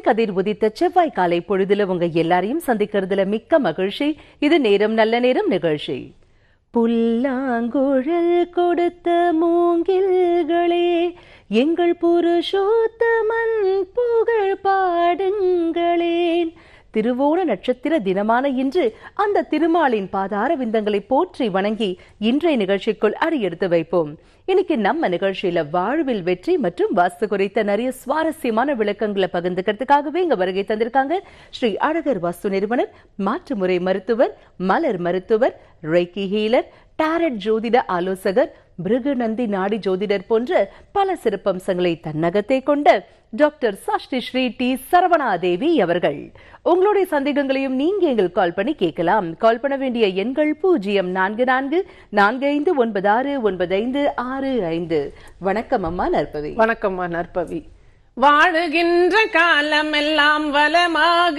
கதிர் உதித்த செவ்வாய் காலை பொழுதுல உங்க எல்லாரையும் சந்திக்கிறதுல மிக்க மகிழ்ச்சி இது நேரம் நல்ல நேரம் நிகழ்ச்சி புல்லாங்குழல் கொடுத்த மூங்கில்களே எங்கள் புருஷோத்தமன் புகழ் பாடுங்களேன் திருவோண நட்சத்திர தினமான இன்று அந்த திருமாலின் பாதார விந்தங்களை போற்றி வணங்கி இன்றைய நிகழ்ச்சிக்குள் அடியெடுத்து வைப்போம் இன்னைக்கு நம்ம நிகழ்ச்சியில வாழ்வில் வெற்றி மற்றும் வாஸ்து குறித்த நிறைய சுவாரஸ்யமான விளக்கங்களை பகிர்ந்துக்கிறதுக்காகவே இங்க வருகை தந்திருக்காங்க ஸ்ரீ அழகர் வாஸ்து நிறுவனர் மாற்றுமுறை மருத்துவர் மலர் மருத்துவர் ரெய்கி ஹீலர் டாரட் ஜோதிட ஆலோசகர் பிருகுநந்தி நாடி ஜோதிடர் போன்ற பல சிறப்பம்சங்களை தன்னகத்தே கொண்ட டாக்டர் சாஷ்டி ஸ்ரீ டி சரவணாதேவி அவர்கள் உங்களுடைய சந்தேகங்களையும் நீங்க எங்களுக்கு கால் பண்ணி கேட்கலாம் கால் பண்ண வேண்டிய எண்கள் பூஜ்ஜியம் நான்கு நான்கு நான்கு ஐந்து ஒன்பது ஆறு ஒன்பது ஐந்து ஆறு ஐந்து வணக்கம் அம்மா நற்பவி வணக்கம்மா நற்பவி வாழுகின்ற காலமெல்லாம் வளமாக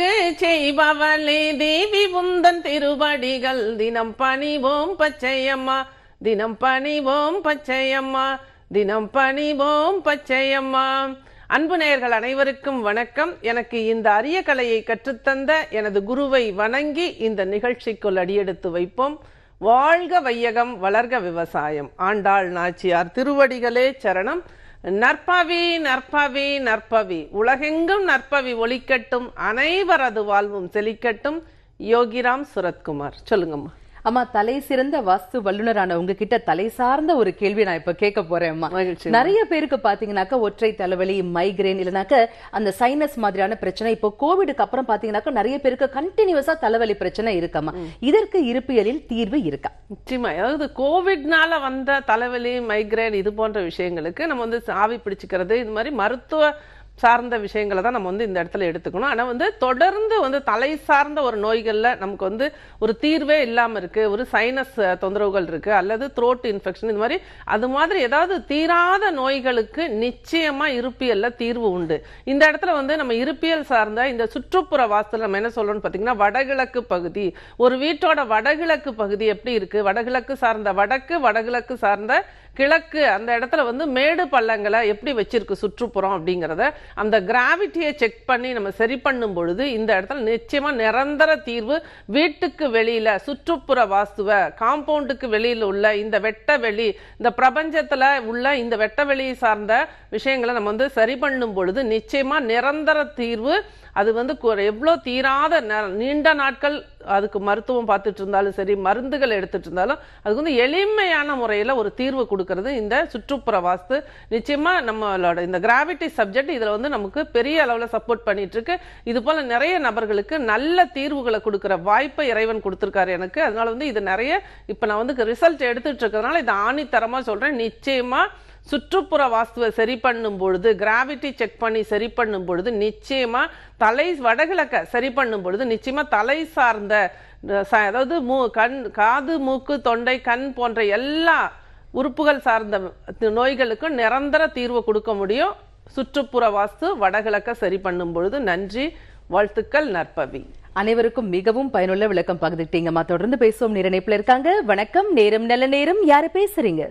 செய்பவளே தேவி உந்தன் திருவடிகள் தினம் பணிவோம் பச்சையம்மா தினம் பணிவோம் பச்சையம்மா தினம் பணிவோம் பச்சையம்மா அன்பு நேயர்கள் அனைவருக்கும் வணக்கம் எனக்கு இந்த அரிய கலையை கற்றுத்தந்த எனது குருவை வணங்கி இந்த நிகழ்ச்சிக்குள் அடியெடுத்து வைப்போம் வாழ்க வையகம் வளர்க விவசாயம் ஆண்டாள் நாச்சியார் திருவடிகளே சரணம் நற்பவி நற்பவி நற்பவி உலகெங்கும் நற்பவி ஒலிக்கட்டும் அனைவரது வாழ்வும் செழிக்கட்டும் யோகிராம் சுரத்குமார் சொல்லுங்கம்மா அம்மா தலை சிறந்த வாஸ்து வல்லுனரான உங்ககிட்ட தலை சார்ந்த ஒரு கேள்வி நான் இப்ப கேட்க போறேன் அம்மா மகிழ்ச்சி. நிறைய பேருக்கு பாத்தீங்கன்னாக்கா ஒற்றை தலைவலி மைக்ரேன் இல்லைனாக்க அந்த சைனஸ் மாதிரியான பிரச்சனை இப்போ கோவிடுக்கு அப்புறம் பாத்தீங்கன்னாக்கா நிறைய பேருக்கு கண்டினியூஸா தலைவலி பிரச்சனை இருக்கம்மா இதற்கு இருப்பியலில் தீர்வு இருக்கா நிச்சயமா அதாவது கோவிட்னால வந்த தலைவலி மைக்ரேன் இது போன்ற விஷயங்களுக்கு நம்ம வந்து ஆவி பிடிச்சுக்கிறது இது மாதிரி மருத்துவ சார்ந்த விஷயங்களை தான் நம்ம வந்து இந்த இடத்துல எடுத்துக்கணும் ஆனா வந்து தொடர்ந்து வந்து தலை சார்ந்த ஒரு நோய்கள்ல நமக்கு வந்து ஒரு தீர்வே இல்லாம இருக்கு ஒரு சைனஸ் தொந்தரவுகள் இருக்கு அல்லது த்ரோட் இன்ஃபெக்ஷன் இது மாதிரி அது மாதிரி ஏதாவது தீராத நோய்களுக்கு நிச்சயமா இருப்பியல்ல தீர்வு உண்டு இந்த இடத்துல வந்து நம்ம இருப்பியல் சார்ந்த இந்த சுற்றுப்புற வாஸ்துல நம்ம என்ன சொல்றோம்னு பாத்தீங்கன்னா வடகிழக்கு பகுதி ஒரு வீட்டோட வடகிழக்கு பகுதி எப்படி இருக்கு வடகிழக்கு சார்ந்த வடக்கு வடகிழக்கு சார்ந்த கிழக்கு அந்த இடத்துல வந்து மேடு பள்ளங்களை எப்படி வச்சிருக்கு சுற்றுப்புறம் அப்படிங்கறத அந்த கிராவிட்டியை செக் பண்ணி நம்ம சரி பண்ணும் பொழுது இந்த இடத்துல நிச்சயமா நிரந்தர தீர்வு வீட்டுக்கு வெளியில சுற்றுப்புற வாஸ்துவ காம்பவுண்டுக்கு வெளியில உள்ள இந்த வெட்ட வெளி இந்த பிரபஞ்சத்துல உள்ள இந்த வெட்ட வெளி சார்ந்த விஷயங்களை நம்ம வந்து சரி பண்ணும் பொழுது நிச்சயமா நிரந்தர தீர்வு அது வந்து கு- எவ்வளோ தீராத ந- நீண்ட நாட்கள் அதுக்கு மருத்துவம் பார்த்துட்டு இருந்தாலும் சரி மருந்துகள் எடுத்துட்டு இருந்தாலும் அதுக்கு வந்து எளிமையான முறையில் ஒரு தீர்வு கொடுக்கறது இந்த சுற்றுப்புற வாஸ்து நிச்சயமா நம்மளோட இந்த கிராவிட்டி சப்ஜெக்ட் இதுல வந்து நமக்கு பெரிய அளவுல சப்போர்ட் பண்ணிட்டு இருக்கு இது போல நிறைய நபர்களுக்கு நல்ல தீர்வுகளை கொடுக்கிற வாய்ப்பை இறைவன் கொடுத்திருக்காரு எனக்கு அதனால வந்து இது நிறைய இப்ப நான் வந்து ரிசல்ட் எடுத்துட்டு இருக்கிறதுனால இது ஆணித்தரமா சொல்றேன் நிச்சயமா சுற்றுப்புற வாஸ்துவை சரி பண்ணும் பொழுது கிராவிட்டி செக் பண்ணி சரி பண்ணும் பொழுது நிச்சயமா தலை வடகிழக்க சரி பண்ணும் பொழுது நிச்சயமா தலை சார்ந்த அஹ், ச- அதாவது மூ கண் காது மூக்கு தொண்டை கண் போன்ற எல்லா உறுப்புகள் சார்ந்த நோய்களுக்கும் நிரந்தர தீர்வு கொடுக்க முடியும் சுற்றுப்புற வாஸ்து வடகிழக்க சரி பண்ணும் பொழுது நன்றி வாழ்த்துக்கள் நற்பவி அனைவருக்கும் மிகவும் பயனுள்ள விளக்கம் பகிர்ந்துட்டீங்கம்மா தொடர்ந்து பேசுவோம் நிரணைப்புல இருக்காங்க வணக்கம் நேரம் நல்ல நேரம் யாரு பேசுறீங்க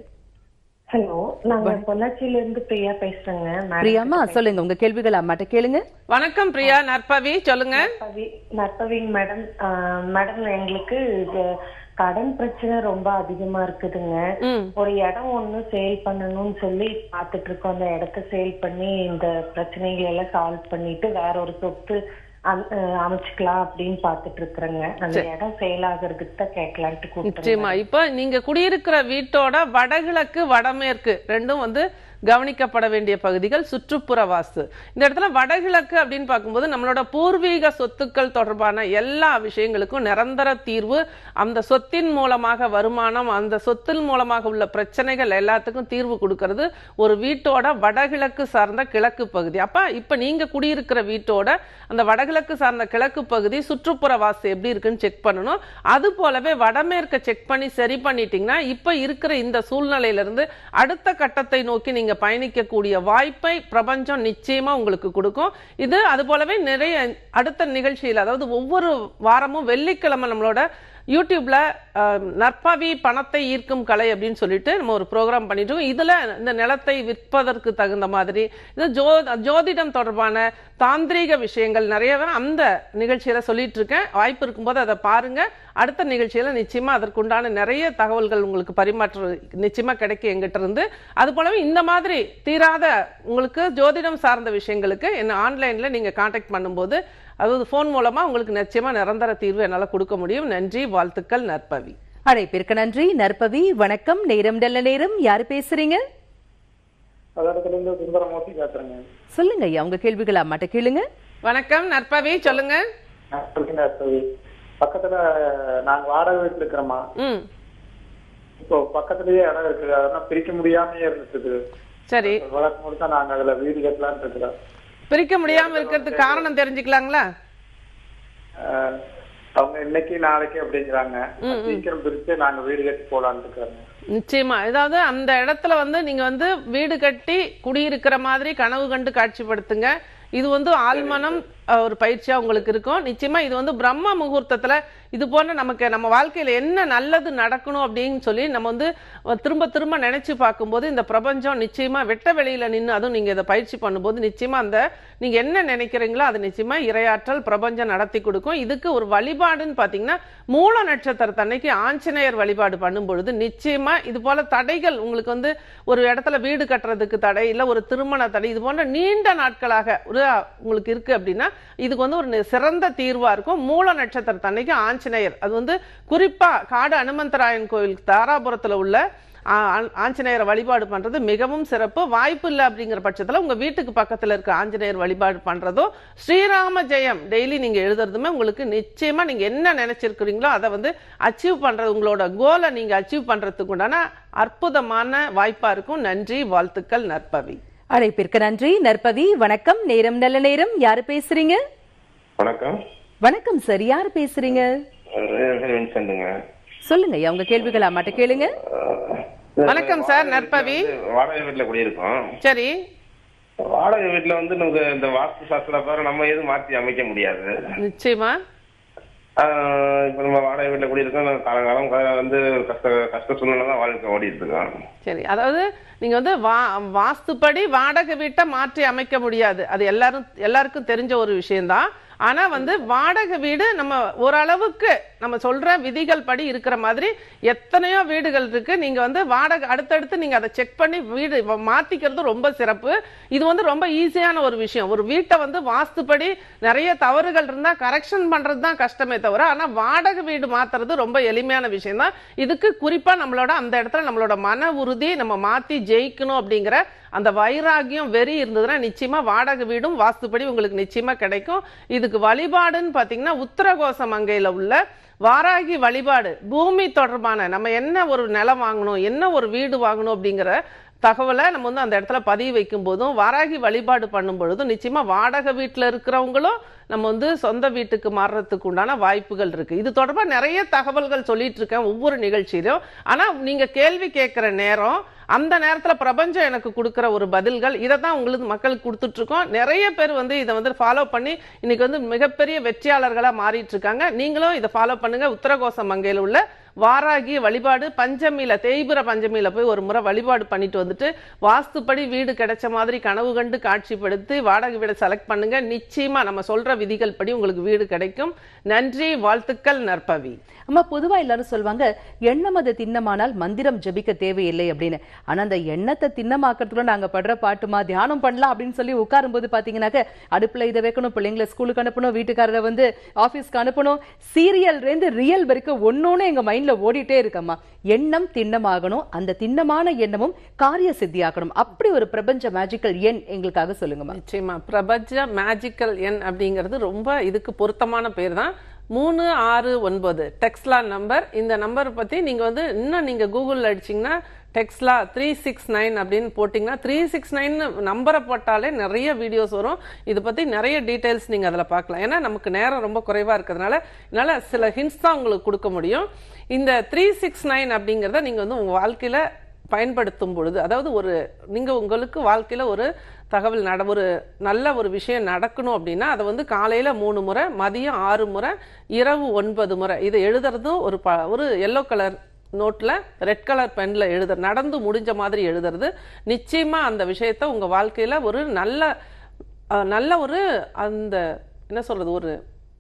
ஹலோ நாங்க பொள்ளாச்சியில இருந்து பிரியா பேசுறேங்க மேடம் பிரியாம்மா சொல்லுங்க உங்க கேள்விகள் அம்மாட்ட கேளுங்க வணக்கம் பிரியா நற்பவி சொல்லுங்க நற்பவி நற்பவிங் மேடம் ஆஹ், மேடம் எங்களுக்கு இது கடன் பிரச்சனை ரொம்ப அதிகமா இருக்குதுங்க ம் ஒரு இடம் ஒண்ணு சேல் பண்ணணும்னு சொல்லி பாத்துட்டு இருக்கோம் அந்த இடத்த சேல் பண்ணி இந்த பிரச்சனைகளை எல்லாம் சால்வ் பண்ணிட்டு வேற ஒரு சொத்து அம்- ஆஹ், அமைச்சுக்கலாம் அப்படின்னு பாத்துட்டு இருக்கிறேங்க அந்த இடம் சேல் ஆகுறதுக்கு தான் கேட்கலான்ட்டு கூப்பிட்டேன் நிச்சயமா இப்ப நீங்க குடியிருக்கிற வீட்டோட வடகிழக்கு வடமேற்கு ரெண்டும் வந்து கவனிக்கப்பட வேண்டிய பகுதிகள் சுற்றுப்புற வாஸ்து இந்த இடத்துல வடகிழக்கு அப்படின்னு பார்க்கும்போது நம்மளோட பூர்வீக சொத்துக்கள் தொடர்பான எல்லா விஷயங்களுக்கும் நிரந்தர தீர்வு அந்த சொத்தின் மூலமாக வருமானம் அந்த சொத்தின் மூலமாக உள்ள பிரச்சனைகள் எல்லாத்துக்கும் தீர்வு கொடுக்கிறது ஒரு வீட்டோட வடகிழக்கு சார்ந்த கிழக்கு பகுதி அப்ப இப்ப நீங்க குடியிருக்கிற வீட்டோட அந்த வடகிழக்கு சார்ந்த கிழக்கு பகுதி சுற்றுப்புற வாஸ்து எப்படி இருக்குன்னு செக் பண்ணணும் அது போலவே வடமேற்க செக் பண்ணி சரி பண்ணிட்டீங்கன்னா இப்ப இருக்கிற இந்த சூழ்நிலையில இருந்து அடுத்த கட்டத்தை நோக்கி நீங்க பயணிக்கக்கூடிய வாய்ப்பை பிரபஞ்சம் நிச்சயமா உங்களுக்கு கொடுக்கும் இது அது போலவே நிறைய அடுத்த நிகழ்ச்சியில் அதாவது ஒவ்வொரு வாரமும் வெள்ளிக்கிழமை நம்மளோட யூடியூப்ல அஹ், நற்பவி பணத்தை ஈர்க்கும் கலை அப்படின்னு சொல்லிட்டு நம்ம ஒரு ப்ரோக்ராம் பண்ணிட்டு இருக்கோம் இதுல இந்த நிலத்தை விற்பதற்கு தகுந்த மாதிரி இது ஜோ ஜோதிடம் தொடர்பான தாந்திரீக விஷயங்கள் நிறையவே அந்த நிகழ்ச்சியில சொல்லிட்டு இருக்கேன் வாய்ப்பு இருக்கும்போது அதை பாருங்க அடுத்த நிகழ்ச்சியில நிச்சயமா அதற்குண்டான நிறைய தகவல்கள் உங்களுக்கு பரிமாற்றம் நிச்சயமா கிடைக்கும் எங்கிட்ட இருந்து அது போலவே இந்த மாதிரி தீராத உங்களுக்கு ஜோதிடம் சார்ந்த விஷயங்களுக்கு என்ன ஆன்லைன்ல நீங்க காண்டாக்ட் பண்ணும்போது அதாவது ஃபோன் மூலமா உங்களுக்கு நிச்சயமா நிரந்தர தீர்வு என்னால கொடுக்க முடியும் நன்றி வாழ்த்துக்கள் நற்பவி அழைப்பிற்கு நன்றி நற்பவி வணக்கம் நேரம் நல்ல நேரம் யாரு பேசுறீங்க அதோடத்துல இருந்து சுந்தரமூர்த்தி பேசுறேங்க சொல்லுங்க ஐயா உங்க கேள்விகள் அம்மாட்ட கேளுங்க வணக்கம் நற்பவி சொல்லுங்க நான் சொல்லுங்க சரி. பக்கத்துல நாங்க வாடகை வீட்டுல இருக்கிறோமா ம் இப்போ பக்கத்துலயே இடம் இருக்குது அதெல்லாம் பிரிக்க முடியாமயே இருந்துட்டு சரி வழக்கம் கொடுத்தா நாங்க அதுல வீடு கட்டலாம்னு இருக்கிறோம் பிரிக்க முடியாம இருக்கிறதுக்கு காரணம் தெரிஞ்சுக்கலாங்களா அஹ், அவங்க இன்னைக்கு நாளைக்கு அப்படிங்கிறாங்க சீக்கிரம் பிரிச்சு நாங்க வீடு கட்டி போலான்னு இருக்கிறோங்க நிச்சயமா ஏதாவது அந்த இடத்துல வந்து நீங்க வந்து வீடு கட்டி குடியிருக்கிற மாதிரி கனவு கண்டு காட்சிப்படுத்துங்க இது வந்து ஆழ்மனம் அஹ், ஒரு பயிற்சியா உங்களுக்கு இருக்கும் நிச்சயமா இது வந்து பிரம்ம முகூர்த்தத்துல இது போன்ற நமக்கு நம்ம வாழ்க்கையில என்ன நல்லது நடக்கணும் அப்படின்னு சொல்லி நம்ம வந்து அஹ், திரும்ப திரும்ப நினைச்சு பார்க்கும்போது இந்த பிரபஞ்சம் நிச்சயமா வெட்ட வெளியில நின்று அதுவும் நீங்க இதை பயிற்சி பண்ணும்போது நிச்சயமா அந்த நீங்க என்ன நினைக்கிறீங்களோ அது நிச்சயமா இரையாற்றல் பிரபஞ்சம் நடத்தி கொடுக்கும் இதுக்கு ஒரு வழிபாடுன்னு பாத்தீங்கன்னா மூல நட்சத்திரத்தன்னைக்கு ஆஞ்சநேயர் வழிபாடு பண்ணும் பொழுது நிச்சயமா இது போல தடைகள் உங்களுக்கு வந்து ஒரு இடத்துல வீடு கட்டுறதுக்கு தடை இல்ல ஒரு திருமண தடை இது போன்ற நீண்ட நாட்களாக ஒரு உங்களுக்கு இருக்கு அப்படின்னா இதுக்கு வந்து ஒரு நி- சிறந்த தீர்வா இருக்கும் மூல நட்சத்திரத்தன்னைக்கு ஆஞ்சநேயர் அது வந்து குறிப்பா காடு அனுமந்தராயன் கோவில் தாராபுரத்துல உள்ள ஆ, ஆ- ஆஞ்சநேயரை வழிபாடு பண்றது மிகவும் சிறப்பு வாய்ப்பு இல்லை அப்படிங்கிற பட்சத்துல உங்க வீட்டுக்கு பக்கத்துல இருக்க ஆஞ்சநேயர் வழிபாடு பண்றதோ ஸ்ரீராம ஜெயம் டெய்லி நீங்க எழுதுறதுமே உங்களுக்கு நிச்சயமா நீங்க என்ன நினைச்சிருக்கிறீங்களோ அதை வந்து அச்சீவ் பண்றது உங்களோட கோலை நீங்க அச்சீவ் பண்றதுக்கு உண்டான அற்புதமான வாய்ப்பா இருக்கும் நன்றி வாழ்த்துக்கள் நற்பவி அழைப்பிற்கு நன்றி நற்பவி வணக்கம் நேரம் நல்ல நேரம் யாரு பேசுறீங்க வணக்கம் வணக்கம் சார் யார் பேசுறீங்க வின்சென்ட்டுங்க சொல்லுங்க ஐயா உங்க கேள்விகள் அம்மாட்ட கேளுங்க வணக்கம் சார், நற்பவி. வாடகை வீட்டுல குடியிருக்கோம் சரி வாடகை வீட்டுல வந்து நமக்கு இந்த வாஸ்து சாஸ்திர பேர நம்ம எதுவும் மாத்தி அமைக்க முடியாது நிச்சயமா ஆஹ் இப்ப நம்ம வாடகை வீட்டுல குடியிருக்கோம் நம்ம காலங்காலம் க- வந்து ஒரு கஷ்ட கஷ்ட சூழ்நிலை தான் வாழ்க்கை ஓடிட்டு இருக்கோம் சரி அதாவது நீங்க வந்து வா வாஸ்துப்படி வாடகை வீட்டை மாற்றி அமைக்க முடியாது அது எல்லாரும் எல்லாருக்கும் தெரிஞ்ச ஒரு விஷயம்தான் ஆனா வந்து வாடகை வீடு நம்ம ஓரளவுக்கு நம்ம சொல்ற விதிகள் படி இருக்கிற மாதிரி எத்தனையோ வீடுகள் இருக்கு நீங்க வந்து வாடகை அடுத்தடுத்து நீங்க அதை செக் பண்ணி வீடு வ- மாத்திக்கிறது ரொம்ப சிறப்பு இது வந்து ரொம்ப ஈஸியான ஒரு விஷயம் ஒரு வீட்டை வந்து வாஸ்துப்படி நிறைய தவறுகள் இருந்தா கரெக்ஷன் பண்றது தான் கஷ்டமே தவிர ஆனா வாடகை வீடு மாத்துறது ரொம்ப எளிமையான விஷயம் தான் இதுக்கு குறிப்பா நம்மளோட அந்த இடத்துல நம்மளோட மன உறுதி நம்ம மாத்தி ஜெயிக்கணும் அப்படிங்கிற அந்த வைராகியம் வெறி இருந்ததுன்னா நிச்சயமா வாடகை வீடும் வாஸ்துப்படி உங்களுக்கு நிச்சயமா கிடைக்கும் இதுக்கு வழிபாடுன்னு பாத்தீங்கன்னா உத்தரகோச மங்கையில உள்ள வாராகி வழிபாடு பூமி தொடர்பான நம்ம என்ன ஒரு நிலம் வாங்கணும் என்ன ஒரு வீடு வாங்கணும் அப்படிங்கிற தகவலை நம்ம வந்து அந்த இடத்துல பதிவு வைக்கும் போதும் வாராகி வழிபாடு பண்ணும் பொழுதும் நிச்சயமா வாடகை வீட்டில் இருக்கிறவங்களும் நம்ம வந்து சொந்த வீட்டுக்கு மாறுறதுக்கு உண்டான வாய்ப்புகள் இருக்கு இது தொடர்பா நிறைய தகவல்கள் சொல்லிட்டு இருக்கேன் ஒவ்வொரு நிகழ்ச்சியிலும் ஆனா நீங்க கேள்வி கேட்கிற நேரம் அந்த நேரத்துல பிரபஞ்சம் எனக்கு கொடுக்கிற ஒரு பதில்கள் இதை தான் உங்களுக்கு மக்களுக்கு கொடுத்துட்டு இருக்கோம் நிறைய பேர் வந்து இதை வந்து ஃபாலோ பண்ணி இன்னைக்கு வந்து மிகப்பெரிய வெற்றியாளர்களா மாறிட்டு இருக்காங்க நீங்களும் இதை ஃபாலோ பண்ணுங்க உத்தரகோச மங்கையில் உள்ள வாராகி வழிபாடு பஞ்சமியில தேய்பிர பஞ்சமியில போய் ஒரு முறை வழிபாடு பண்ணிட்டு வந்துட்டு வாஸ்துப்படி வீடு கிடைச்ச மாதிரி கனவு கண்டு காட்சிப்படுத்தி வாடகை வீடை செலக்ட் பண்ணுங்க நிச்சயமா நம்ம சொல்ற விதிகள் படி உங்களுக்கு வீடு கிடைக்கும் நன்றி வாழ்த்துக்கள் நற்பவி அம்மா பொதுவா எல்லாரும் சொல்லுவாங்க எண்ணம் அது திண்ணமானால் மந்திரம் ஜபிக்க தேவையில்லை அப்படின்னு ஆனா அந்த எண்ணத்தை திண்ணமாக்குறதுக்குள்ள நாங்க படுற பாட்டுமா தியானம் பண்ணலாம் அப்படின்னு சொல்லி உட்காரும்போது பாத்தீங்கன்னாக்க அடுப்புல இதை வைக்கணும் பிள்ளைங்களை ஸ்கூலுக்கு அனுப்பணும் வீட்டுக்காரரை வந்து ஆபீஸ்க்கு அனுப்பணும் சீரியல் இருந்து ரியல் வரைக்கும் ஒன்னொன்னு எங்க மைண்ட்ல ஓடிட்டே இருக்கம்மா எண்ணம் திண்ணமாகணும் அந்த திண்ணமான எண்ணமும் காரிய சித்தியாக்கணும் அப்படி ஒரு பிரபஞ்ச மேஜிக்கல் எண் எங்களுக்காக சொல்லுங்கம்மா நிச்சயமா பிரபஞ்ச மேஜிக்கல் எண் அப்படிங்கிறது ரொம்ப இதுக்கு பொருத்தமான பேர் தான் மூணு ஆறு ஒன்பது டெக்ஸ்லா நம்பர் இந்த நம்பர் பத்தி நீங்க வந்து இன்னும் நீங்க கூகுளில் அடிச்சீங்கன்னா டெக்ஸ்லா த்ரீ சிக்ஸ் நைன் அப்படின்னு போட்டிங்கன்னா த்ரீ சிக்ஸ் நைன் நம்பரை போட்டாலே நிறைய வீடியோஸ் வரும் இது பத்தி நிறைய டீடைல்ஸ் நீங்க அதில் பார்க்கலாம் ஏன்னா நமக்கு நேரம் ரொம்ப குறைவா இருக்கிறதுனால என்னால் சில ஹிண்ட்ஸ் தான் உங்களுக்கு கொடுக்க முடியும் இந்த த்ரீ சிக்ஸ் நைன் அப்படிங்கிறத நீங்க வந்து உங்க வாழ்க்கையில பயன்படுத்தும் பொழுது அதாவது ஒரு நீங்க உங்களுக்கு வாழ்க்கையில ஒரு தகவல் நட ஒரு நல்ல ஒரு விஷயம் நடக்கணும் அப்படின்னா அதை வந்து காலையில மூணு முறை மதியம் ஆறு முறை இரவு ஒன்பது முறை இதை எழுதுறதும் ஒரு ப ஒரு எல்லோ கலர் நோட்ல ரெட் கலர் பென்ல எழுதுற நடந்து முடிஞ்ச மாதிரி எழுதுறது நிச்சயமா அந்த விஷயத்த உங்க வாழ்க்கையில ஒரு நல்ல அஹ், நல்ல ஒரு அந்த என்ன சொல்றது ஒரு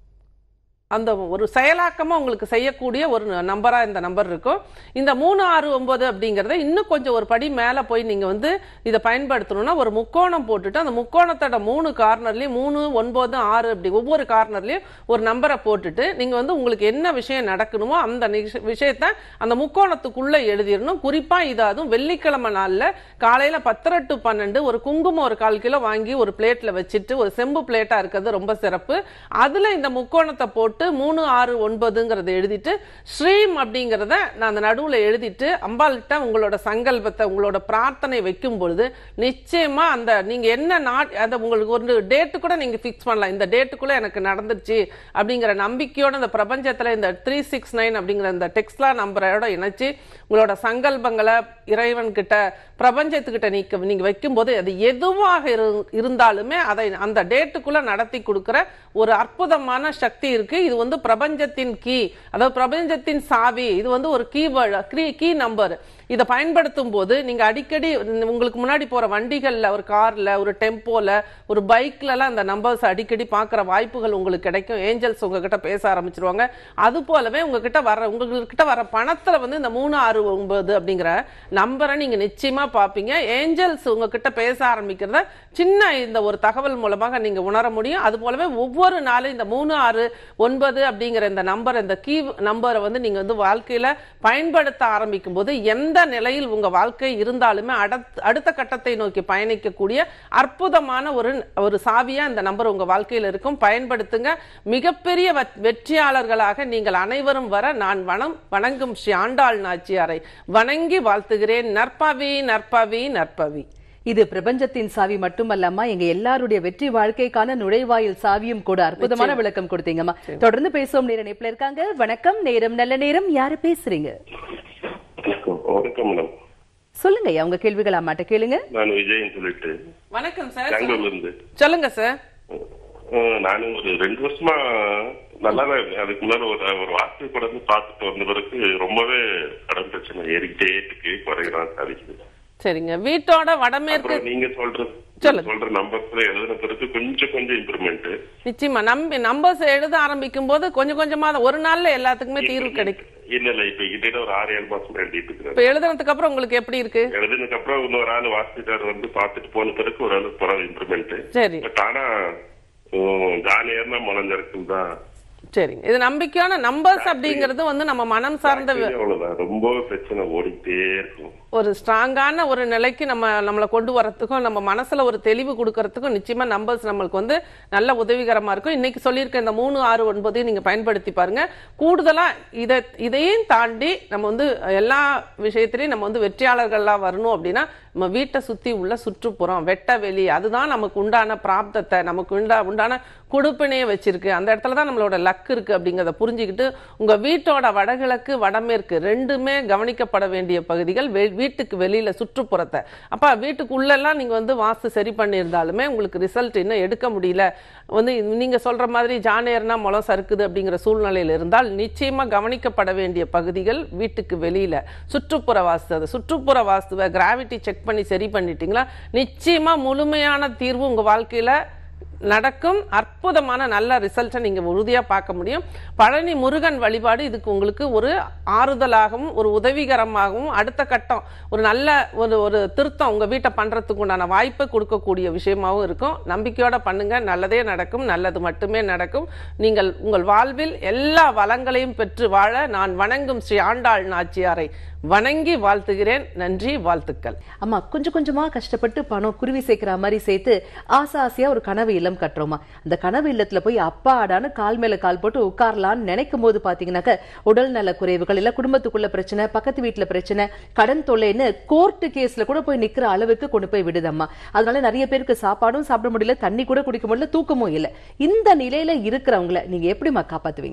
அந்த ஒரு செயலாக்கமா உங்களுக்கு செய்யக்கூடிய ஒரு நம்பரா இந்த நம்பர் இருக்கும் இந்த மூணு ஆறு ஒன்பது அப்படிங்கறத இன்னும் கொஞ்சம் ஒரு படி மேல போய் நீங்க வந்து இதை பயன்படுத்தணும்னா ஒரு முக்கோணம் போட்டுட்டு அந்த முக்கோணத்தோட மூணு கார்னர்லயும் மூணு ஒன்பது ஆறு அப்படி ஒவ்வொரு கார்னர்லயும் ஒரு நம்பரை போட்டுட்டு நீங்க வந்து உங்களுக்கு என்ன விஷயம் நடக்கணுமோ அந்த நிஷ- விஷயத்த அந்த முக்கோணத்துக்குள்ள எழுதிடணும் குறிப்பா இது அதுவும் வெள்ளிக்கிழமை நாள்ல காலையில பத்தரை டு பன்னெண்டு ஒரு குங்குமம் ஒரு கால் கிலோ வாங்கி ஒரு பிளேட்ல வச்சுட்டு ஒரு செம்பு பிளேட்டா இருக்கிறது ரொம்ப சிறப்பு அதுல இந்த முக்கோணத்தை போட்டு மூணு ஆறு ஒன்பதுங்கிறத எழுதிட்டு ஸ்ரீம் அப்படிங்கிறத நான் அந்த நடுவுல எழுதிட்டு அம்பாள்கிட்ட உங்களோட சங்கல்பத்தை உங்களோட பிரார்த்தனை வைக்கும் பொழுது நிச்சயமா அந்த நீங்க என்ன நாட் அந்த உங்களுக்கு ஒரு டேட்டு கூட நீங்க ஃபிக்ஸ் பண்ணலாம் இந்த டேட்டுக்குள்ள எனக்கு நடந்துருச்சு அப்படிங்கிற நம்பிக்கையோட இந்த பிரபஞ்சத்துல இந்த த்ரீ சிக்ஸ் நைன் அப்படிங்கிற இந்த டெக்ஸ்லா நம்பரோட இணைச்சு உங்களோட சங்கல்பங்களை இறைவன் கிட்ட பிரபஞ்சத்துக்கிட்ட நீக்க நீங்க வைக்கும்போது அது எதுவாக இரு- இருந்தாலுமே அதை அந்த டேட்டுக்குள்ள நடத்தி கொடுக்கிற ஒரு அற்புதமான சக்தி இருக்கு இது வந்து பிரபஞ்சத்தின் கீ அதாவது பிரபஞ்சத்தின் சாவி இது வந்து ஒரு கீ கீ நம்பர் இதை பயன்படுத்தும் போது நீங்க அடிக்கடி உங்களுக்கு முன்னாடி போற வண்டிகள்ல ஒரு கார்ல ஒரு டெம்போல ஒரு பைக்ல எல்லாம் அந்த நம்பர்ஸ் அடிக்கடி பார்க்குற வாய்ப்புகள் உங்களுக்கு கிடைக்கும் ஏஞ்சல்ஸ் உங்ககிட்ட பேச ஆரம்பிச்சிருவாங்க அது போலவே உங்ககிட்ட வர உங்ககிட்ட வர பணத்துல வந்து இந்த மூணு ஆறு ஒன்பது அப்படிங்கிற நம்பரை நீங்க நிச்சயமா பார்ப்பீங்க ஏஞ்சல்ஸ் உங்ககிட்ட பேச ஆரம்பிக்கிறத சின்ன இந்த ஒரு தகவல் மூலமாக நீங்க உணர முடியும் அது போலவே ஒவ்வொரு நாளும் இந்த மூணு ஆறு ஒன்பது அப்படிங்கிற இந்த நம்பர் இந்த கீ நம்பரை வந்து நீங்க வந்து வாழ்க்கையில பயன்படுத்த ஆரம்பிக்கும் போது எந்த நிலையில் உங்க வாழ்க்கை இருந்தாலுமே அடுத்த அடுத்த கட்டத்தை நோக்கி பயணிக்கக்கூடிய அற்புதமான ஒரு ஒரு சாவியா இந்த நம்பர் உங்க வாழ்க்கையில் இருக்கும் பயன்படுத்துங்க மிகப்பெரிய வெ- வெற்றியாளர்களாக நீங்கள் அனைவரும் வர நான் வனம் வணங்கும் ஸ்ரீ ஆண்டாள் நாச்சியாரை வணங்கி வாழ்த்துகிறேன் நற்பவி நற்பவி நற்பவி இது பிரபஞ்சத்தின் சாவி மட்டுமல்லம்மா எங்க எல்லாருடைய வெற்றி வாழ்க்கைக்கான நுழைவாயில் சாவியும் கூட அற்புதமான விளக்கம் கொடுத்தீங்கம்மா தொடர்ந்து பேசுவோம் நேர இணைப்புல இருக்காங்க வணக்கம் நேரம் நல்ல நேரம் யாரு பேசுறீங்க வணக்கம் மேடம் சொல்லுங்க ஐயா, உங்க கேள்விகள் அம்மாட்ட கேளுங்க நான் விஜயன் சொல்லிட்டு வணக்கம் சார் பெங்களூர்ல இருந்து சொல்லுங்க சார் அஹ் நானும் ஒரு ரெண்டு வருஷமா நல்லா தான் இருந்தேன் அதுக்கு முன்னாடி ஒரு ஒரு வார்த்தை கூட வந்து பார்த்துட்டு வந்த பிறகு ரொம்பவே கடன் பிரச்சனை ஏறிக்கிட்டே இருக்கு குறைகிறான் சாதிக்குது சரிங்க வீட்டோட வடமேற்கு அப்புறம் நீங்க சொல்ற சொல்லுங்க. சொல்ற நம்பர்ஸ்ல எழுதின பிறகு கொஞ்சம் கொஞ்சம் இம்ப்ரூவ்மெண்ட் நிச்சயமா நம்பி நம்பர்ஸ் எழுத ஆரம்பிக்கும் போது கொஞ்சம் கொஞ்சமா தான் ஒரு நாள்ல எல்லாத்துக்குமே தீர்வு கிடைக்கும் இல்ல இல்ல இப்ப கிட்ட ஒரு ஆறு ஏழு மாசம் எழுதிட்டு இருக்கிறேன் இப்ப எழுதுனதுக்கு அப்புறம் உங்களுக்கு எப்படி இருக்கு எழுதினதுக்கு அப்புறம் இன்னொரு ஆள் வாசிட்டார் வந்து பார்த்துட்டு போன பிறகு ஒரு அளவுக்கு பரவாயில்ல இம்ப்ரூவ்மெண்ட் சரி பட் ஆனா உம், ஜாலியா மலர்ந்திருக்கும் தான் சரிங்க இது நம்பிக்கையான நம்பர்ஸ் அப்படிங்கிறது வந்து நம்ம மனம் சார்ந்த வி- அவ்வளவுதான் ரொம்ப பிரச்சனை ஓடிட்டே இருக்கும் ஒரு ஸ்ட்ராங்கான ஒரு நிலைக்கு நம்ம நம்மளை கொண்டு வரத்துக்கும் நம்ம மனசுல ஒரு தெளிவு கொடுக்கறதுக்கும் நிச்சயமா நம்பர்ஸ் நம்மளுக்கு வந்து நல்ல உதவிகரமா இருக்கும் இன்னைக்கு சொல்லியிருக்க இந்த மூணு ஆறு ஒன்பதையும் நீங்க பயன்படுத்தி பாருங்க கூடுதலா இதை இதையும் தாண்டி நம்ம வந்து எல்லா விஷயத்திலையும் நம்ம வந்து வெற்றியாளர்களா வரணும் அப்படின்னா நம்ம வீட்டை சுத்தி உள்ள சுற்றுப்புறம் வெட்ட வெளி அதுதான் நமக்கு உண்டான பிராப்தத்தை நமக்கு உண்டா உண்டான கொடுப்பினையே வச்சிருக்கு அந்த இடத்துல தான் நம்மளோட லக் இருக்கு அப்படிங்கறத புரிஞ்சுக்கிட்டு உங்க வீட்டோட வடகிழக்கு வடமேற்கு ரெண்டுமே கவனிக்கப்பட வேண்டிய பகுதிகள் வெ- வீட்டுக்கு வெளியில சுற்றுப்புறத்தை அப்ப வீட்டுக்குள்ளெல்லாம் நீங்க வந்து வாஸ்து சரி பண்ணியிருந்தாலுமே உங்களுக்கு ரிசல்ட் இன்னும் எடுக்க முடியல வந்து நீங்க சொல்ற மாதிரி ஜானேர்னா முளம் சறுக்குது அப்படிங்கிற சூழ்நிலையில் இருந்தால் நிச்சயமா கவனிக்கப்பட வேண்டிய பகுதிகள் வீட்டுக்கு வெளியில சுற்றுப்புற வாஸ்து அது சுற்றுப்புற வாஸ்துவை கிராவிட்டி செக் பண்ணி சரி பண்ணிட்டீங்களா நிச்சயமா முழுமையான தீர்வு உங்க வாழ்க்கையில நடக்கும் அற்புதமான நல்ல ரிசல்ட்டை நீங்க உறுதியா பார்க்க முடியும் பழனி முருகன் வழிபாடு இதுக்கு உங்களுக்கு ஒரு ஆறுதலாகவும் ஒரு உதவிகரமாகவும் அடுத்த கட்டம் ஒரு நல்ல ஒரு ஒரு திருத்தம் உங்க வீட்டை பண்றதுக்கு உண்டான வாய்ப்பை கொடுக்கக்கூடிய விஷயமாவும் இருக்கும் நம்பிக்கையோட பண்ணுங்க நல்லதே நடக்கும் நல்லது மட்டுமே நடக்கும் நீங்கள் உங்கள் வாழ்வில் எல்லா வளங்களையும் பெற்று வாழ நான் வணங்கும் ஸ்ரீ ஆண்டாள் நாச்சியாரை வணங்கி வாழ்த்துகிறேன் நன்றி வாழ்த்துக்கள் அம்மா கொஞ்சம் கொஞ்சமா கஷ்டப்பட்டு பணம் குருவி சேர்க்கிற மாதிரி சேர்த்து ஆசை ஆசையா ஒரு கனவு இல்லம் கட்டுறோமா அந்த கனவு இல்லத்துல போய் அப்பாடான்னு கால் மேல கால் போட்டு உட்காரலாம்னு நினைக்கும் போது பாத்தீங்கன்னாக்க உடல் நல குறைவுகள் இல்ல குடும்பத்துக்குள்ள பிரச்சனை பக்கத்து வீட்டுல பிரச்சனை கடன் தொல்லைன்னு கோர்ட்டு கேஸ்ல கூட போய் நிக்கிற அளவுக்கு கொண்டு போய் விடுதம்மா அதனால நிறைய பேருக்கு சாப்பாடும் சாப்பிட முடியல தண்ணி கூட குடிக்க முடியல தூக்கமும் இல்ல இந்த நிலையில இருக்கிறவங்கள நீங்க எப்படிம்மா காப்பாத்துவீங்க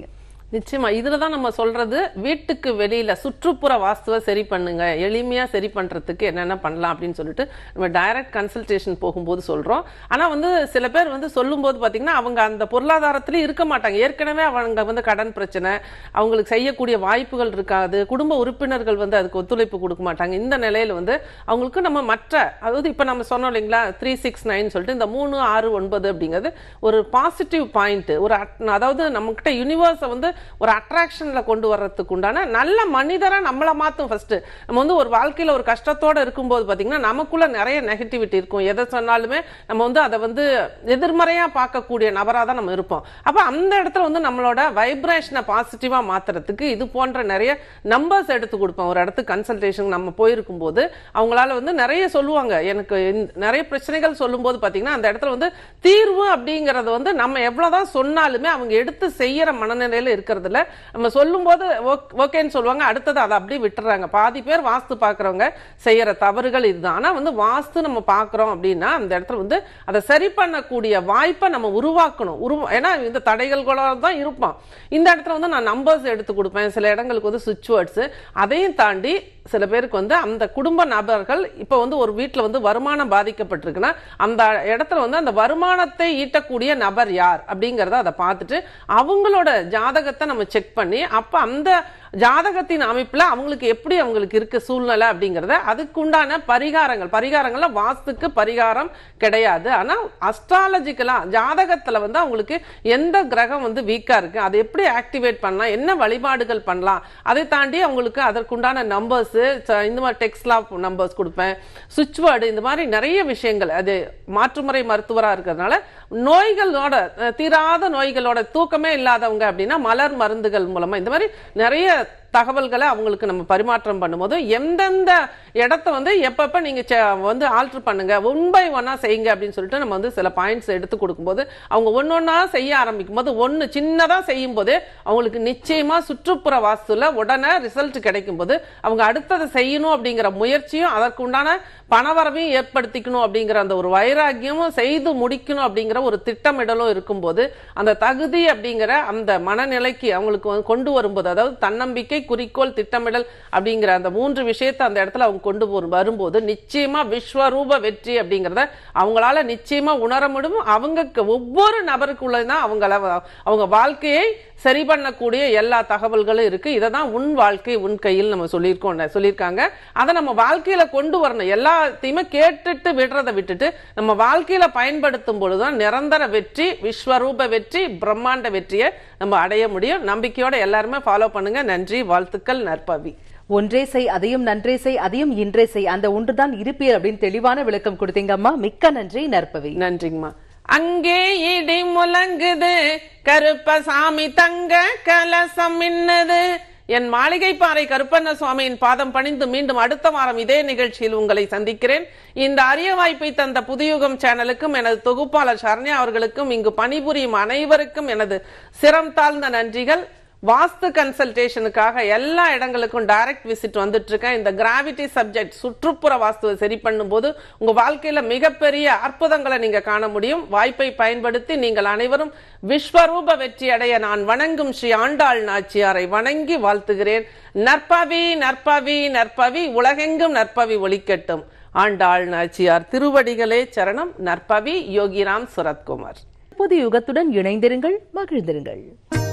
நிச்சயமா இதுல தான் நம்ம சொல்றது வீட்டுக்கு வெளியில சுற்றுப்புற வாஸ்துவை சரி பண்ணுங்க எளிமையா சரி பண்றதுக்கு என்னென்ன பண்ணலாம் அப்படின்னு சொல்லிட்டு நம்ம டைரக்ட் கன்சல்டேஷன் போகும்போது சொல்றோம் ஆனா வந்து சில பேர் வந்து சொல்லும்போது பாத்தீங்கன்னா அவங்க அந்த பொருளாதாரத்திலே இருக்க மாட்டாங்க ஏற்கனவே அவங்க வந்து கடன் பிரச்சனை அவங்களுக்கு செய்யக்கூடிய வாய்ப்புகள் இருக்காது குடும்ப உறுப்பினர்கள் வந்து அதுக்கு ஒத்துழைப்பு கொடுக்க மாட்டாங்க இந்த நிலையில வந்து அவங்களுக்கு நம்ம மற்ற அதாவது இப்ப நம்ம சொன்னோம் இல்லைங்களா த்ரீ சிக்ஸ் நைன் சொல்லிட்டு இந்த மூணு ஆறு ஒன்பது அப்படிங்கிறது ஒரு பாசிட்டிவ் பாயிண்ட் ஒரு at- அதாவது நம்மகிட்ட யூனிவர்ஸை வந்து ஒரு அட்ராக்ஷன்ல கொண்டு வர்றதுக்கு உண்டான நல்ல மனிதரா நம்மள மாத்தும் ஃபர்ஸ்ட் நம்ம வந்து ஒரு வாழ்க்கையில ஒரு கஷ்டத்தோட இருக்கும்போது பாத்தீங்கன்னா நமக்குள்ள நிறைய நெகட்டிவிட்டி இருக்கும் எதை சொன்னாலுமே நம்ம வந்து அதை வந்து எதிர்மறையா பார்க்கக்கூடிய நபரா தான் நம்ம இருப்போம் அப்ப அந்த இடத்துல வந்து நம்மளோட வைப்ரேஷனை பாசிட்டிவா மாத்துறதுக்கு இது போன்ற நிறைய நம்பர்ஸ் எடுத்து கொடுப்போம் ஒரு இடத்துக்கு கன்சல்டேஷன் நம்ம போயிருக்கும் போது அவங்களால வந்து நிறைய சொல்லுவாங்க எனக்கு இந்த- நிறைய பிரச்சனைகள் சொல்லும்போது பாத்தீங்கன்னா அந்த இடத்துல வந்து தீர்வு அப்படிங்கறது வந்து நம்ம எவ்வளவுதான் சொன்னாலுமே அவங்க எடுத்து செய்யற மனநிலையில இருக்கிறதுல நம்ம சொல்லும்போது ஓக்- ஓகேன்னு சொல்லுவாங்க அடுத்தது அதை அப்படியே விட்டுறாங்க பாதி பேர் வாஸ்து பாக்குறவங்க செய்யற தவறுகள் இதுதான் ஆனா வந்து வாஸ்து நம்ம பாக்குறோம் அப்படின்னா அந்த இடத்துல வந்து அதை சரி பண்ணக்கூடிய வாய்ப்பை நம்ம உருவாக்கணும் உருவா ஏன்னா இந்த தடைகள் கூட தான் இருப்பான் இந்த இடத்துல வந்து நான் நம்பர்ஸ் எடுத்து கொடுப்பேன் சில இடங்களுக்கு வந்து சுவிட்ச் வேர்ட்ஸ் அதையும் தாண்டி சில பேருக்கு வந்து அந்த குடும்ப நபர்கள் இப்ப வந்து ஒரு வீட்ல வந்து வருமானம் பாதிக்கப்பட்டிருக்குன்னா அந்த இடத்துல வந்து அந்த வருமானத்தை ஈட்டக்கூடிய நபர் யார் அப்படிங்கறத அதை பார்த்துட்டு அவங்களோட ஜாதகத்தை நம்ம செக் பண்ணி அப்ப அந்த ஜாதகத்தின் அமைப்புல அவங்களுக்கு எப்படி அவங்களுக்கு இருக்கு சூழ்நிலை அப்படிங்கறத அதுக்குண்டான பரிகாரங்கள் பரிகாரங்கள்ல வாஸ்துக்கு பரிகாரம் கிடையாது ஆனா அஸ்ட்ராலஜிக்கலா ஜாதகத்துல வந்து அவங்களுக்கு எந்த கிரகம் வந்து வீக்கா இருக்கு அதை எப்படி ஆக்டிவேட் பண்ணலாம் என்ன வழிபாடுகள் பண்ணலாம் அதை தாண்டி அவங்களுக்கு அதற்குண்டான நம்பர்ஸ் இந்த மாதிரி டெக்ஸ்ட்லா நம்பர்ஸ் கொடுப்பேன் சுவிட்ச் வேர்டு இந்த மாதிரி நிறைய விஷயங்கள் அது மாற்றுமுறை மருத்துவரா இருக்கிறதுனால நோய்களோட அஹ், தீராத நோய்களோட தூக்கமே இல்லாதவங்க அப்படின்னா மலர் மருந்துகள் மூலமா இந்த மாதிரி நிறைய தகவல்களை அவங்களுக்கு நம்ம பரிமாற்றம் பண்ணும்போது எந்தெந்த இடத்த வந்து எப்பப்ப நீங்க செ- வந்து ஆல்டர் பண்ணுங்க ஒன் பை ஒன்னா செய்யுங்க அப்படின்னு சொல்லிட்டு நம்ம வந்து சில பாயிண்ட்ஸ் எடுத்து கொடுக்கும்போது அவங்க ஒன்னொன்னா செய்ய ஆரம்பிக்கும் போது ஒன்னு சின்னதா செய்யும் போது அவங்களுக்கு நிச்சயமா சுற்றுப்புற வாஸ்துல உடனே ரிசல்ட் கிடைக்கும் போது அவங்க அடுத்ததை செய்யணும் அப்படிங்கிற முயற்சியும் அதற்கு உண்டான பணவரவையும் ஏற்படுத்திக்கணும் அப்படிங்கிற அந்த ஒரு வைராக்கியமும் செய்து முடிக்கணும் அப்படிங்கிற ஒரு திட்டமிடலும் இருக்கும்போது அந்த தகுதி அப்படிங்கிற அந்த மனநிலைக்கு அவங்களுக்கு வந்து கொண்டு வரும்போது அதாவது தன்னம்பிக்கை குறிக்கோள் திட்டமிடல் அப்படிங்கிற அந்த மூன்று விஷயத்தை அந்த இடத்துல அவங்க கொண்டு வரும் வரும்போது நிச்சயமா விஸ்வரூப வெற்றி அப்படிங்கறத அவங்களால நிச்சயமா உணர முடியும் அவங்க ஒவ்வொரு நபருக்குள்ளதான் அவங்கள அவங்க வாழ்க்கையை சரி பண்ணக்கூடிய எல்லா தகவல்களும் இருக்கு இதை தான் உன் வாழ்க்கை உன் கையில் நம்ம சொல்லியிருக்கோம் சொல்லியிருக்காங்க அதை நம்ம வாழ்க்கையில கொண்டு வரணும் எல்லாத்தையுமே கேட்டுட்டு விடுறதை விட்டுட்டு நம்ம வாழ்க்கையில பயன்படுத்தும் பொழுதுதான் நிரந்தர வெற்றி விஸ்வரூப வெற்றி பிரம்மாண்ட வெற்றியை நம்ம அடைய முடியும் நம்பிக்கையோட எல்லாருமே ஃபாலோ பண்ணுங்க நன்றி வாழ்த்துக்கள் நற்பவி ஒன்றே செய் அதையும் நன்றே செய் அதையும் இன்றே செய் அந்த ஒன்றுதான் இருப்பேர் அப்படின்னு தெளிவான விளக்கம் கொடுத்தீங்க அம்மா மிக்க நன்றி நற்பவி நன்றிங்கம்மா அங்கே இடி முழங்குது கருப்பசாமி தங்க கலசம் மின்னுது என் மாளிகை பாறை கருப்பண்ண சுவாமியின் பாதம் பணிந்து மீண்டும் அடுத்த வாரம் இதே நிகழ்ச்சியில் உங்களை சந்திக்கிறேன் இந்த அரிய வாய்ப்பை தந்த புதியுகம் சேனலுக்கும் எனது தொகுப்பாளர் சரண்யா அவர்களுக்கும் இங்கு பணிபுரியும் அனைவருக்கும் எனது சிரம் தாழ்ந்த நன்றிகள் வாஸ்து கன்சல்டேஷனுக்காக எல்லா இடங்களுக்கும் டைரக்ட் விசிட் வந்துட்டு இருக்கேன் இந்த கிராவிட்டி சப்ஜெக்ட் சுற்றுப்புற வாஸ்துவை சரி பண்ணும்போது உங்க வாழ்க்கையில மிகப்பெரிய அற்புதங்களை நீங்க காண முடியும் வாய்ப்பை பயன்படுத்தி நீங்கள் அனைவரும் விஸ்வரூப வெற்றி அடைய நான் வணங்கும் ஸ்ரீ ஆண்டாள் நாச்சியாரை வணங்கி வாழ்த்துகிறேன் நற்பவி நற்பவி நற்பவி உலகெங்கும் நற்பவி ஒலிக்கட்டும் ஆண்டாள் நாச்சியார் திருவடிகளே சரணம் நற்பவி யோகிராம் சுரத்குமார் புது யுகத்துடன் இணைந்திருங்கள் மகிழ்ந்திருங்கள்